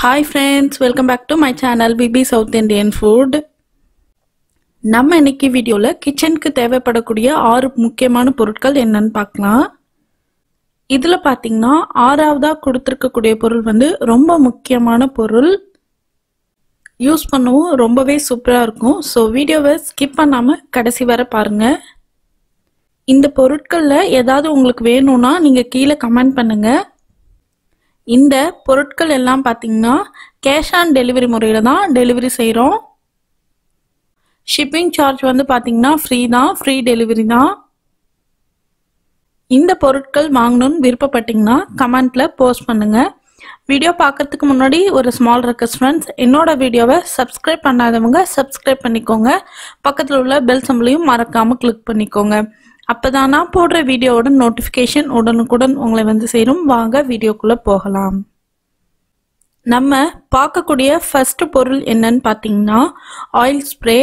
hi friends welcome back to my channel BB South Indian food நம்ம இன்னைக்கு வீடியோவில் கிச்சனுக்கு தேவைப்படக்கூடிய ஆறு முக்கியமான பொருட்கள் என்னன்னு பார்க்கலாம் இதில் பார்த்தீங்கன்னா ஆறாவதாக கொடுத்துருக்கக்கூடிய பொருள் வந்து ரொம்ப முக்கியமான பொருள் யூஸ் பண்ணவும் ரொம்பவே சூப்பராக இருக்கும் ஸோ வீடியோவை ஸ்கிப் பண்ணாமல் கடைசி வரை பாருங்கள் இந்த பொருட்களில் ஏதாவது உங்களுக்கு வேணும்னா நீங்கள் கீழே கமெண்ட் பண்ணுங்கள் இந்த பொருட்கள் எல்லாம் பார்த்தீங்கன்னா கேஷ் ஆன் டெலிவரி முறையில் தான் டெலிவரி செய்கிறோம் ஷிப்பிங் சார்ஜ் வந்து பார்த்தீங்கன்னா ஃப்ரீ தான் ஃப்ரீ டெலிவரி தான் இந்த பொருட்கள் வாங்கணும்னு விருப்பப்பட்டீங்கன்னா கமெண்ட்ல போஸ்ட் பண்ணுங்க வீடியோ பார்க்கறதுக்கு முன்னாடி ஒரு ஸ்மால் ரெக்வஸ்ட் ஃப்ரெண்ட்ஸ் என்னோட வீடியோவை சப்ஸ்கிரைப் பண்ணாதவங்க சப்ஸ்கிரைப் பண்ணிக்கோங்க பக்கத்தில் உள்ள பெல் சம்பளையும் மறக்காம கிளிக் பண்ணிக்கோங்க அப்பதான் நான் போடுற வீடியோவோட நோட்டிஃபிகேஷன் உடனுக்குடன் உங்களை வந்து சேரும் வாங்க வீடியோக்குள்ள போகலாம் நம்ம பார்க்கக்கூடிய ஃபர்ஸ்ட் பொருள் என்னன்னு பார்த்தீங்கன்னா ஆயில் ஸ்ப்ரே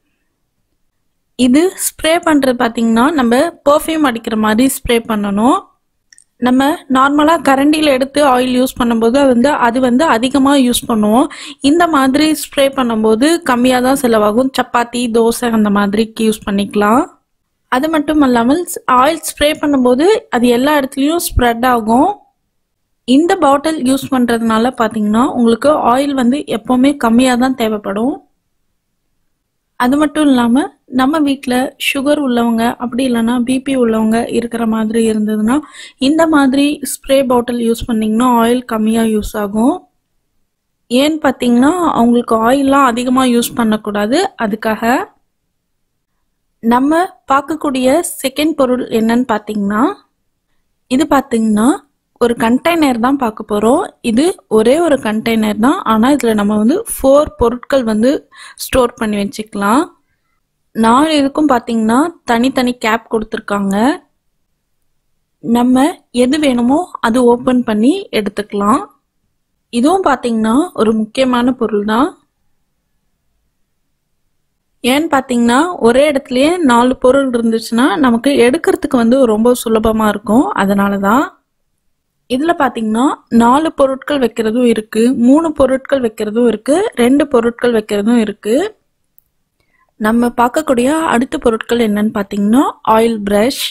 இது ஸ்ப்ரே பண்ணுறது பார்த்தீங்கன்னா நம்ம பர்ஃப்யூம் அடிக்கிற மாதிரி ஸ்ப்ரே பண்ணணும் நம்ம நார்மலாக கரண்டியில் எடுத்து ஆயில் யூஸ் பண்ணும்போது அது வந்து அது வந்து அதிகமாக யூஸ் பண்ணுவோம் இந்த மாதிரி ஸ்ப்ரே பண்ணும்போது கம்மியாக தான் செலவாகும் சப்பாத்தி தோசை அந்த மாதிரிக்கு யூஸ் பண்ணிக்கலாம் அது மட்டும் இல்லாமல் ஆயில் ஸ்ப்ரே பண்ணும்போது அது எல்லா இடத்துலையும் ஸ்ப்ரெட் ஆகும் இந்த பாட்டில் யூஸ் பண்ணுறதுனால பார்த்தீங்கன்னா உங்களுக்கு ஆயில் வந்து எப்போவுமே கம்மியாக தான் தேவைப்படும் அது மட்டும் இல்லாமல் நம்ம வீட்டில் சுகர் உள்ளவங்க அப்படி இல்லைன்னா பிபி உள்ளவங்க இருக்கிற மாதிரி இருந்ததுன்னா இந்த மாதிரி ஸ்ப்ரே பாட்டில் யூஸ் பண்ணிங்கன்னா ஆயில் கம்மியாக யூஸ் ஆகும் ஏன்னு பார்த்தீங்கன்னா அவங்களுக்கு ஆயில்லாம் அதிகமாக யூஸ் பண்ணக்கூடாது அதுக்காக நம்ம பார்க்கக்கூடிய செகண்ட் பொருள் என்னன்னு பார்த்தீங்கன்னா இது பார்த்தீங்கன்னா ஒரு கண்டெய்னர் தான் பார்க்க போகிறோம் இது ஒரே ஒரு கண்டெய்னர் தான் ஆனால் இதில் நம்ம வந்து ஃபோர் பொருட்கள் வந்து ஸ்டோர் பண்ணி வச்சுக்கலாம் நாலு இதுக்கும் பார்த்தீங்கன்னா தனித்தனி கேப் கொடுத்துருக்காங்க நம்ம எது வேணுமோ அது ஓப்பன் பண்ணி எடுத்துக்கலாம் இதுவும் பார்த்தீங்கன்னா ஒரு முக்கியமான பொருள் தான் ஏன்னு பார்த்தீங்கன்னா ஒரே இடத்துலயே நாலு பொருள் இருந்துச்சுன்னா நமக்கு எடுக்கிறதுக்கு வந்து ரொம்ப சுலபமாக இருக்கும் அதனால தான் இதில் பார்த்தீங்கன்னா நாலு பொருட்கள் வைக்கிறதும் இருக்கு மூணு பொருட்கள் வைக்கிறதும் இருக்கு ரெண்டு பொருட்கள் வைக்கிறதும் இருக்கு நம்ம பார்க்கக்கூடிய அடுத்த பொருட்கள் என்னன்னு பார்த்தீங்கன்னா ஆயில் ப்ரஷ்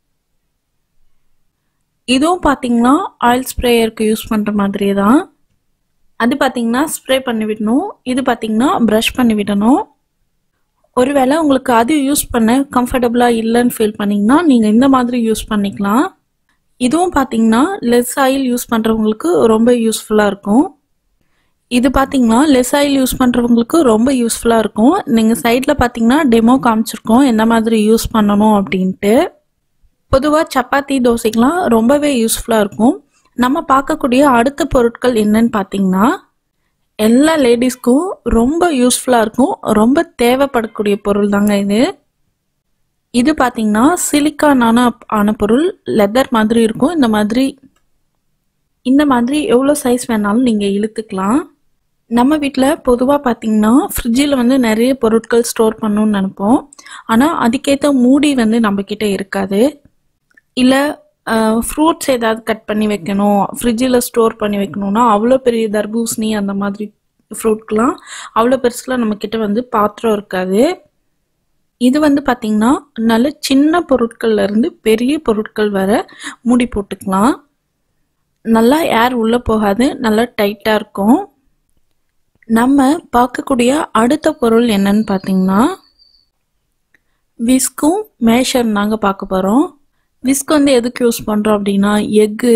இதுவும் பார்த்தீங்கன்னா ஆயில் ஸ்ப்ரேயருக்கு யூஸ் பண்ணுற மாதிரியே தான் அது பார்த்தீங்கன்னா ஸ்ப்ரே பண்ணி விடணும் இது பார்த்தீங்கன்னா ப்ரஷ் பண்ணி விடணும் ஒருவேளை உங்களுக்கு அது யூஸ் பண்ண கம்ஃபர்டபுளாக இல்லைன்னு ஃபீல் பண்ணிங்கன்னா நீங்கள் இந்த மாதிரி யூஸ் பண்ணிக்கலாம் இதுவும் பார்த்தீங்கன்னா லெஸ் ஆயில் யூஸ் பண்ணுறவங்களுக்கு ரொம்ப யூஸ்ஃபுல்லாக இருக்கும் இது பார்த்தீங்கன்னா லெஸ் ஆயில் யூஸ் பண்ணுறவங்களுக்கு ரொம்ப யூஸ்ஃபுல்லாக இருக்கும் நீங்கள் சைடில் பார்த்தீங்கன்னா டெமோ காமிச்சிருக்கோம் எந்த மாதிரி யூஸ் பண்ணணும் அப்படின்ட்டு பொதுவாக சப்பாத்தி தோசைக்கெலாம் ரொம்பவே யூஸ்ஃபுல்லாக இருக்கும் நம்ம பார்க்கக்கூடிய அடுத்த பொருட்கள் என்னன்னு பார்த்தீங்கன்னா எல்லா லேடிஸ்க்கும் ரொம்ப யூஸ்ஃபுல்லாக இருக்கும் ரொம்ப தேவைப்படக்கூடிய பொருள் தாங்க இது இது பார்த்தீங்கன்னா சிலிக்கானான ஆன பொருள் லெதர் மாதிரி இருக்கும் இந்த மாதிரி இந்த மாதிரி எவ்வளோ சைஸ் வேணாலும் நீங்கள் இழுத்துக்கலாம் நம்ம வீட்டில் பொதுவாக பார்த்தீங்கன்னா ஃப்ரிட்ஜில் வந்து நிறைய பொருட்கள் ஸ்டோர் பண்ணணும்னு நினைப்போம் ஆனால் அதுக்கேற்ற மூடி வந்து நம்மக்கிட்ட இருக்காது இல்லை ஃப்ரூட்ஸ் ஏதாவது கட் பண்ணி வைக்கணும் ஃப்ரிட்ஜில் ஸ்டோர் பண்ணி வைக்கணும்னா அவ்வளோ பெரிய தர்பூசணி அந்த மாதிரி ஃப்ரூட்க்கெலாம் அவ்வளோ பெருசில் நம்மக்கிட்ட வந்து பாத்திரம் இருக்காது இது வந்து பார்த்திங்கன்னா நல்ல சின்ன பொருட்கள்ல இருந்து பெரிய பொருட்கள் வர மூடி போட்டுக்கலாம் நல்லா ஏர் உள்ளே போகாது நல்லா டைட்டாக இருக்கும் நம்ம பார்க்கக்கூடிய அடுத்த பொருள் என்னன்னு பார்த்தீங்கன்னா விஸ்கும் மேஷர் நாங்கள் பார்க்க போகிறோம் விஸ்க் வந்து எதுக்கு யூஸ் பண்ணுறோம் அப்படின்னா எக்கு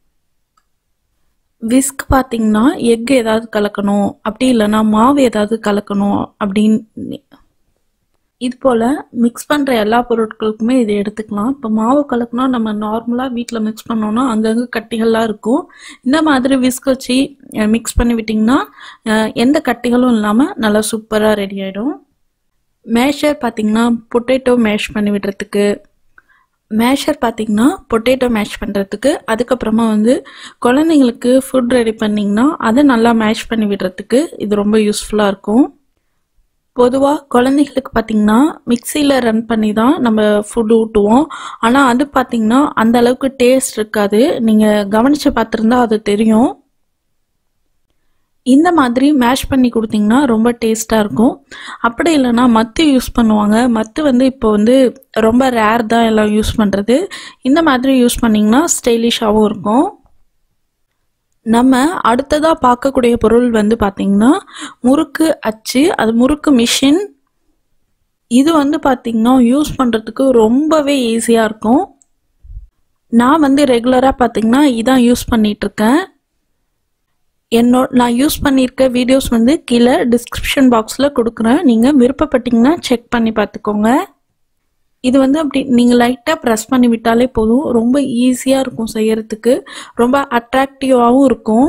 விஸ்க் பார்த்தீங்கன்னா எக் ஏதாவது கலக்கணும் அப்படி இல்லைன்னா மாவு ஏதாவது கலக்கணும் அப்படின்னு இது போல் மிக்ஸ் பண்ணுற எல்லா பொருட்களுக்குமே இதை எடுத்துக்கலாம் இப்போ மாவு கலக்கணும் நம்ம நார்மலாக வீட்டில் மிக்ஸ் பண்ணோன்னா அங்கங்கே கட்டிகள்லாம் இருக்கும் இந்த மாதிரி விஸ்க் வச்சு மிக்ஸ் பண்ணி விட்டிங்கன்னா எந்த கட்டிகளும் இல்லாமல் நல்லா சூப்பராக ரெடி ஆகிடும் மேஷர் பார்த்திங்கன்னா பொட்டேட்டோ மேஷ் பண்ணி விடுறதுக்கு மேஷர் பார்த்திங்கன்னா பொட்டேட்டோ மேஷ் பண்ணுறதுக்கு அதுக்கப்புறமா வந்து குழந்தைங்களுக்கு ஃபுட் ரெடி பண்ணிங்கன்னா அதை நல்லா மேஷ் பண்ணி விடுறதுக்கு இது ரொம்ப யூஸ்ஃபுல்லாக இருக்கும் பொதுவாக குழந்தைங்களுக்கு பார்த்திங்கன்னா மிக்சியில் ரன் பண்ணி தான் நம்ம ஃபுட் ஊட்டுவோம் ஆனால் அது பார்த்திங்கன்னா அந்த அளவுக்கு டேஸ்ட் இருக்காது நீங்கள் கவனித்து பார்த்துருந்தா அது தெரியும் இந்த மாதிரி மேஷ் பண்ணி கொடுத்தீங்கன்னா ரொம்ப டேஸ்ட்டாக இருக்கும் அப்படி இல்லைன்னா மத்து யூஸ் பண்ணுவாங்க மத்து வந்து இப்போ வந்து ரொம்ப ரேர் தான் எல்லாம் யூஸ் பண்ணுறது இந்த மாதிரி யூஸ் பண்ணிங்கன்னா ஸ்டைலிஷாகவும் இருக்கும் நம்ம அடுத்ததாக பார்க்கக்கூடிய பொருள் வந்து பார்த்திங்கன்னா முறுக்கு அச்சு அது முறுக்கு மிஷின் இது வந்து பார்த்திங்கன்னா யூஸ் பண்ணுறதுக்கு ரொம்பவே ஈஸியாக இருக்கும் நான் வந்து ரெகுலராக பார்த்திங்கன்னா இதான் யூஸ் பண்ணிகிட்ருக்கேன் என்னோட நான் யூஸ் பண்ணியிருக்க வீடியோஸ் வந்து கீழே டிஸ்கிரிப்ஷன் பாக்ஸில் கொடுக்குறேன் நீங்கள் விருப்பப்பட்டீங்கன்னா செக் பண்ணி பார்த்துக்கோங்க இது வந்து அப்படி நீங்கள் லைட்டாக ப்ரெஸ் பண்ணி விட்டாலே போதும் ரொம்ப ஈஸியாக இருக்கும் செய்யறதுக்கு ரொம்ப அட்ராக்டிவாகவும் இருக்கும்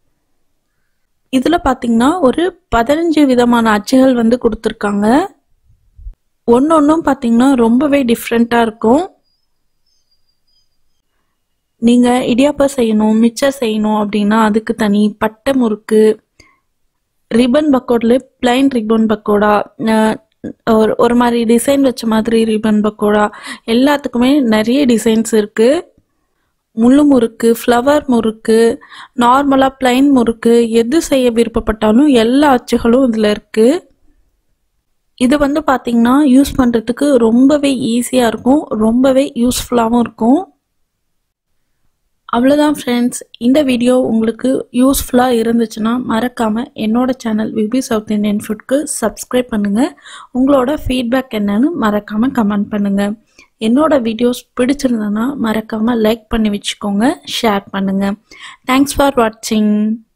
இதில் பார்த்தீங்கன்னா ஒரு பதினஞ்சு விதமான அச்சுகள் வந்து கொடுத்துருக்காங்க ஒன்று ஒன்றும் பார்த்தீங்கன்னா ரொம்பவே டிஃப்ரெண்ட்டாக இருக்கும் நீங்கள் இடியாப்பம் செய்யணும் மிச்சர் செய்யணும் அப்படின்னா அதுக்கு தனி பட்டை முறுக்கு ரிப்பன் பக்கோடில் பிளைன் ரிப்பன் பக்கோடா ஒரு ஒரு மாதிரி டிசைன் வச்ச மாதிரி ரிப்பன் பக்கோடா எல்லாத்துக்குமே நிறைய டிசைன்ஸ் இருக்குது முள்ளு முறுக்கு ஃப்ளவர் முறுக்கு நார்மலாக பிளைன் முறுக்கு எது செய்ய விருப்பப்பட்டாலும் எல்லா அச்சுகளும் இதில் இருக்குது இது வந்து பார்த்திங்கன்னா யூஸ் பண்ணுறதுக்கு ரொம்பவே ஈஸியாக இருக்கும் ரொம்பவே யூஸ்ஃபுல்லாகவும் இருக்கும் அவ்வளோதான் ஃப்ரெண்ட்ஸ் இந்த வீடியோ உங்களுக்கு யூஸ்ஃபுல்லாக இருந்துச்சுன்னா மறக்காமல் என்னோட சேனல் விபி சவுத் இந்தியன் ஃபுட்க்கு சப்ஸ்கிரைப் பண்ணுங்கள் உங்களோட ஃபீட்பேக் என்னன்னு மறக்காமல் கமெண்ட் பண்ணுங்கள் என்னோட வீடியோஸ் பிடிச்சிருந்ததுன்னா மறக்காமல் லைக் பண்ணி வச்சுக்கோங்க ஷேர் பண்ணுங்கள் தேங்க்ஸ் ஃபார் வாட்சிங்